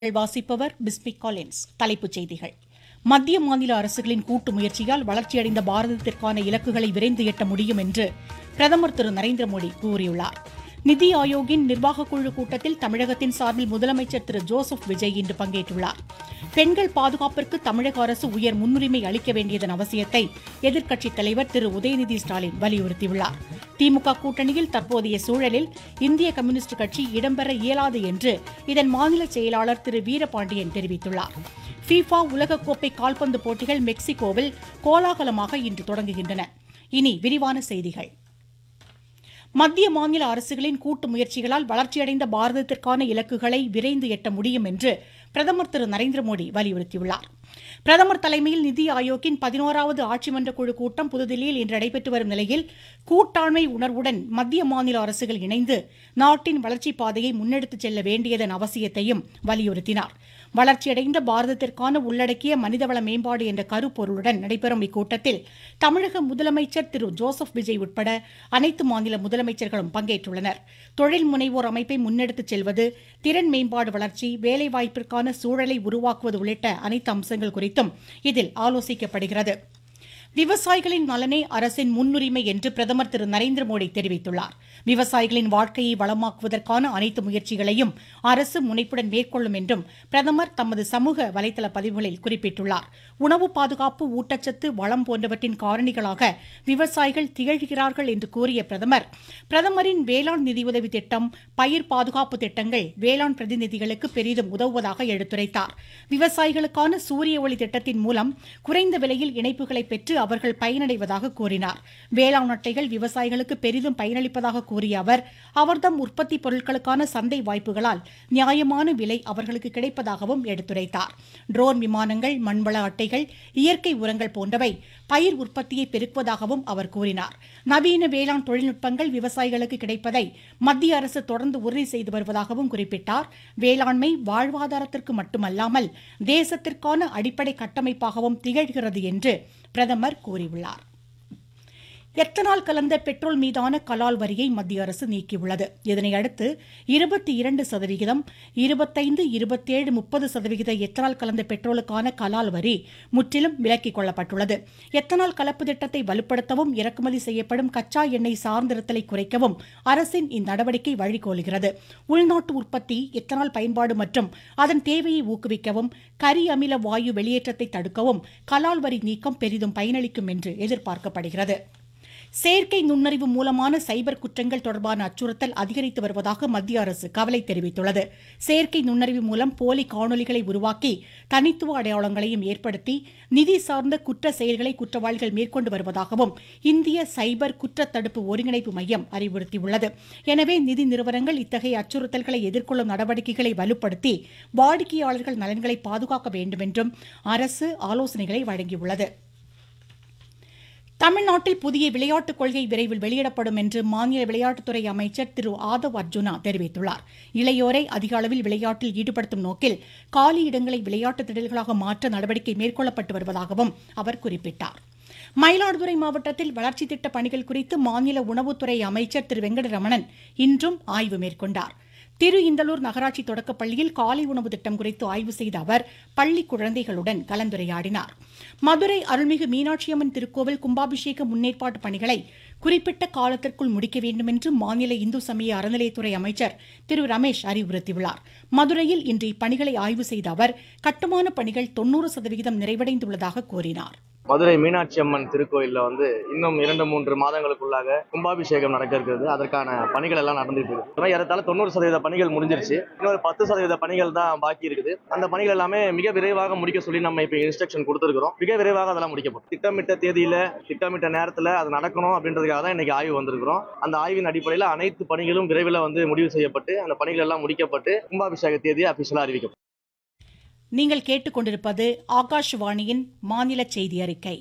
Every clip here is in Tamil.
வாசிப்பவர் பிஸ்மி காலின்ஸ் தலைப்புச் செய்திகள் மத்திய மாநில அரசுகளின் கூட்டு முயற்சியால் வளர்ச்சியடைந்த பாரதத்திற்கான இலக்குகளை விரைந்து எட்ட முடியும் என்று பிரதமர் திரு நரேந்திர மோடி கூறியுள்ளார் நிதி ஆயோக்கின் நிர்வாகக் குழு கூட்டத்தில் தமிழகத்தின் சார்பில் முதலமைச்சர் திரு ஜோசப் விஜய் இன்று பங்கேற்றுள்ளார் பெண்கள் பாதுகாப்பிற்கு தமிழக அரசு உயர் முன்னுரிமை அளிக்க வேண்டியதன் அவசியத்தை எதிர்க்கட்சித் தலைவர் திரு உதயநிதி ஸ்டாலின் வலியுறுத்தியுள்ளார் திமுக கூட்டணியில் தற்போதைய சூழலில் இந்திய கம்யூனிஸ்ட் கட்சி இடம்பெற இயலாது என்று இதன் மாநில செயலாளர் திரு வீரபாண்டியன் தெரிவித்துள்ளார் ஃபீஃபா உலகக்கோப்பை கால்பந்து போட்டிகள் மெக்சிகோவில் கோலாகலமாக இன்று தொடங்குகின்றன இனி விரிவான செய்திகள் மத்திய மாநில அரசுகளின் கூட்டு முயற்சிகளால் வளர்ச்சியடைந்த பாரதத்திற்கான இலக்குகளை விரைந்து எட்ட முடியும் என்று பிரதமர் திரு நரேந்திர மோடி வலியுறுத்தியுள்ளார் பிரதமர் தலைமையில் நிதி ஆயோக்கின் பதினோராவது ஆட்சிமன்ற குழு கூட்டம் புதுதில்லியில் இன்று நடைபெற்று வரும் நிலையில் கூட்டாண்மை உணர்வுடன் மத்திய மாநில அரசுகள் இணைந்து நாட்டின் வளர்ச்சிப் பாதையை முன்னெடுத்துச் செல்ல வேண்டியதன் அவசியத்தையும் வலியுறுத்தினார் வளர்ச்சியடைந்த பாரதத்திற்கான உள்ளடக்கிய மனிதவள மேம்பாடு என்ற கருப்பொருளுடன் நடைபெறும் இக்கூட்டத்தில் தமிழக முதலமைச்சர் திரு ஜோசப் விஜய் உட்பட அனைத்து மாநில முதலமைச்சர்களும் பங்கேற்றுள்ளனர் தொழில் முனைவோர் அமைப்பை முன்னெடுத்துச் செல்வது திறன் மேம்பாடு வளர்ச்சி வேலைவாய்ப்பிற்கான சூழலை உருவாக்குவது உள்ளிட்ட அனைத்து அம்சங்கள் குறித்தும் இதில் ஆலோசிக்கப்படுகிறது விவசாயிகளின் நலனே அரசின் முன்னுரிமை என்று பிரதமர் திரு நரேந்திர மோடி தெரிவித்துள்ளார் விவசாயிகளின் வாழ்க்கையை வளமாக்குவதற்கான அனைத்து முயற்சிகளையும் அரசு முனைப்புடன் மேற்கொள்ளும் என்றும் பிரதமர் தமது சமூக வலைதள பதிவுகளில் குறிப்பிட்டுள்ளார் உணவு பாதுகாப்பு ஊட்டச்சத்து வளம் போன்றவற்றின் காரணிகளாக விவசாயிகள் திகழ்கிறார்கள் என்று கூறிய பிரதமர் பிரதமரின் வேளாண் நிதியுதவி திட்டம் பயிர் பாதுகாப்பு திட்டங்கள் வேளாண் பிரதிநிதிகளுக்கு பெரிதும் உதவுவதாக எடுத்துரைத்தார் விவசாயிகளுக்கான சூரிய ஒளி திட்டத்தின் மூலம் குறைந்த விலையில் இணைப்புகளை பெற்று அவர்கள் பயனடைவதாக கூறினார் வேளாண் அட்டைகள் விவசாயிகளுக்கு பெரிதும் பயனளிப்பதாக கூறிய அவர் அவர்தம் உற்பத்தி பொருட்களுக்கான சந்தை வாய்ப்புகளால் நியாயமான விலை அவர்களுக்கு கிடைப்பதாகவும் எடுத்துரைத்தார் ட்ரோன் விமானங்கள் மண்வள அட்டைகள் இயற்கை உரங்கள் போன்றவை பயிர் உற்பத்தியை பெருக்குவதாகவும் அவர் கூறினார் நவீன வேளாண் தொழில்நுட்பங்கள் விவசாயிகளுக்கு கிடைப்பதை மத்திய அரசு தொடர்ந்து உறுதி செய்து வருவதாகவும் குறிப்பிட்டார் வேளாண்மை வாழ்வாதாரத்திற்கு மட்டுமல்லாமல் தேசத்திற்கான அடிப்படை கட்டமைப்பாகவும் திகழ்கிறது என்று பிரதமர் கூறியுள்ளார் எத்தனால் கலந்த பெட்ரோல் மீதான கலால் வரியை மத்திய அரசு நீக்கியுள்ளது இதனையடுத்து இருபத்தி இரண்டு சதவிகிதம் இருபத்தைந்து இருபத்தேழு முப்பது சதவிகித எத்தனால் கலந்த பெட்ரோலுக்கான கலால் வரி முற்றிலும் விலக்கிக் கொள்ளப்பட்டுள்ளது எத்தனால் கலப்பு திட்டத்தை வலுப்படுத்தவும் இறக்குமதி செய்யப்படும் கச்சா எண்ணெய் சார்ந்திருத்தலை குறைக்கவும் அரசின் இந்நடவடிக்கை வழிகோலுகிறது உள்நாட்டு உற்பத்தி எத்தனால் பயன்பாடு மற்றும் அதன் தேவையை ஊக்குவிக்கவும் கரி அமில வாயு வெளியேற்றத்தை தடுக்கவும் கலால் வரி நீக்கம் பெரிதும் பயனளிக்கும் என்று எதிர்பார்க்கப்படுகிறது செயற்கை நுண்ணறிவு மூலமான சைபர் குற்றங்கள் தொடர்பான அச்சுறுத்தல் அதிகரித்து வருவதாக மத்திய அரசு கவலை தெரிவித்துள்ளது செயற்கை நுண்ணறிவு மூலம் போலி காணொலிகளை உருவாக்கி தனித்துவ அடையாளங்களையும் ஏற்படுத்தி நிதி சார்ந்த குற்ற செயல்களை குற்றவாளிகள் மேற்கொண்டு வருவதாகவும் இந்திய சைபர் குற்ற தடுப்பு ஒருங்கிணைப்பு மையம் அறிவுறுத்தியுள்ளது எனவே நிதி நிறுவனங்கள் இத்தகைய அச்சுறுத்தல்களை எதிர்கொள்ளும் நடவடிக்கைகளை வலுப்படுத்தி வாடிக்கையாளர்கள் நலன்களை பாதுகாக்க வேண்டும் என்றும் அரசு ஆலோசனைகளை வழங்கியுள்ளது தமிழ்நாட்டில் புதிய விளையாட்டுக் கொள்கை விரைவில் வெளியிடப்படும் என்று மாநில விளையாட்டுத்துறை அமைச்சர் திரு ஆதவ் அர்ஜுனா தெரிவித்துள்ளார் இளையோரை அதிக அளவில் விளையாட்டில் ஈடுபடுத்தும் நோக்கில் காலி இடங்களை விளையாட்டு திடல்களாக மாற்ற நடவடிக்கை மேற்கொள்ளப்பட்டு வருவதாகவும் அவர் குறிப்பிட்டார் மயிலாடுதுறை மாவட்டத்தில் வளர்ச்சி திட்ட பணிகள் குறித்து மாநில உணவுத்துறை அமைச்சர் திரு வெங்கடரமணன் இன்றும் ஆய்வு மேற்கொண்டார் திரு இந்தலூர் நகராட்சி தொடக்கப் பள்ளியில் காலை உணவு திட்டம் குறித்து ஆய்வு செய்த அவர் பள்ளி குழந்தைகளுடன் கலந்துரையாடினார் மதுரை அருள்மிகு மீனாட்சியம்மன் திருக்கோவில் கும்பாபிஷேக முன்னேற்பாட்டு பணிகளை குறிப்பிட்ட காலத்திற்குள் முடிக்க வேண்டும் என்று மாநில இந்து சமய அறநிலையத்துறை அமைச்சர் திரு ரமேஷ் அறிவுறுத்தியுள்ளார் மதுரையில் இன்று இப்பணிகளை ஆய்வு செய்த அவர் கட்டுமான பணிகள் தொன்னூறு சதவிகிதம் நிறைவடைந்துள்ளதாக கூறினார் மதுரை மீனாட்சி அம்மன் திருக்கோயில்ல வந்து இன்னும் இரண்டு மூன்று மாதங்களுக்குள்ளாக கும்பாபிஷேகம் நடக்க இருக்கிறது அதற்கான பணிகள் எல்லாம் நடந்துட்டு இருக்கு ஏறத்தாழ தொண்ணூறு சதவீத பணிகள் முடிஞ்சிருச்சு இன்னொரு பத்து சதவீத பணிகள் தான் பாக்கி இருக்குது அந்த பணிகள் எல்லாமே மிக விரைவாக முடிக்க சொல்லி நம்ம இப்ப இன்ஸ்ட்ரக்ஷன் கொடுத்துருக்கிறோம் மிக விரைவாக அதெல்லாம் முடிக்கப்படும் திட்டமிட்ட தேதியில திட்டமிட்ட நேரத்துல அது நடக்கணும் அப்படின்றதுக்காக தான் இன்னைக்கு ஆய்வு வந்திருக்கிறோம் அந்த ஆய்வின் அடிப்படையில் அனைத்து பணிகளும் விரைவில் வந்து முடிவு செய்யப்பட்டு அந்த பணிகள் எல்லாம் முடிக்கப்பட்டு கும்பாபிஷேக தேதியை அபிஷியலா அறிவிக்கப்படும் நீங்கள் கேட்டுக்கொண்டிருப்பது ஆகாஷ்வாணியின் மாநில செய்தி அறிக்கை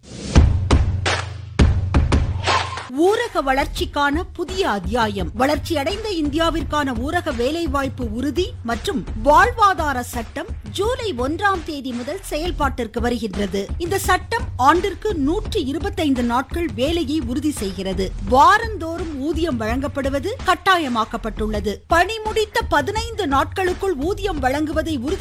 ஊரக வளர்ச்சிக்கான புதிய அத்தியாயம் வளர்ச்சியடைந்த இந்தியாவிற்கான ஊரக வேலைவாய்ப்பு உறுதி மற்றும் வாழ்வாதார சட்டம் ஜூலை ஒன்றாம் தேதி முதல் செயல்பாட்டிற்கு வருகின்றது இந்த சட்டம் ஆண்டிற்கு நூற்றி இருபத்தைந்து நாட்கள் வேலையை உறுதி செய்கிறது வாரந்தோறும் ஊதியம் வழங்கப்படுவது கட்டாயமாக்கப்பட்டுள்ளது பணி முடித்த பதினைந்து நாட்களுக்குள் ஊதியம் வழங்குவதை உறுதி